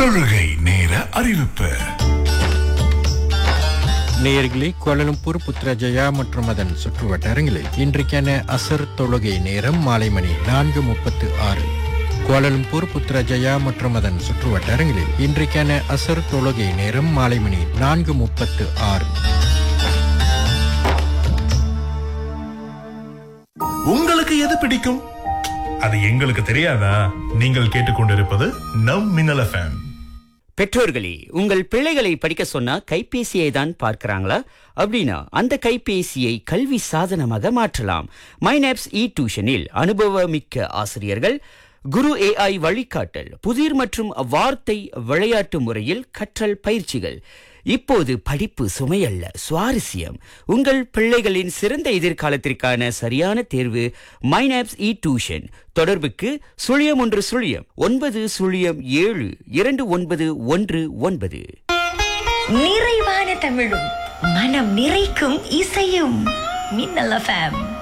தொழுகை நேர அறிவிப்பு நேயர்களே கோலலம்பூர் புத்ரஜயா மற்றும் அதன் சுற்று வட்டாரங்களில் இன்றைக்கான அசர் தொழுகை நேரம் மாலை மணி நான்கு முப்பத்து ஆறு கோலலம்பூர் புத்ரஜயா மற்றும் அதன் சுற்று வட்டாரங்களில் இன்றைக்கான அசர் தொழுகை நேரம் மாலை மணி நான்கு முப்பத்து ஆறு உங்களுக்கு எது பிடிக்கும் அது எங்களுக்கு தெரியாதா நீங்கள் கேட்டுக்கொண்டிருப்பது நம் மின்னல் எஃப்எம் பெற்றோர்களே உங்கள் பிள்ளைகளை படிக்க சொன்னா கைபேசியை தான் பார்க்கறாங்களா அப்படின்னா அந்த கைபேசியை கல்வி சாதனமாக மாற்றலாம் மைனாப்ஸ் இ டியூஷனில் அனுபவமிக்க ஆசிரியர்கள் குரு ஏஐ வழிகாட்டல் புதிர் மற்றும் வார்த்தை விளையாட்டு முறையில் கற்றல் பயிற்சிகள் இப்போது படிப்பு சுமையல்ல சுவாரஸ்யம் உங்கள் பிள்ளைகளின் சிறந்த எதிர்காலத்திற்கான சரியான தேர்வு மைனாப்ஸ் இ டியூஷன் தொடர்புக்கு சுழியம் ஒன்று சுழியம் ஒன்பது சுழியம் ஏழு இரண்டு ஒன்பது ஒன்று ஒன்பது நிறைவான தமிழும் மனம் நிறைக்கும் இசையும் மின்னல் எஃப்எம்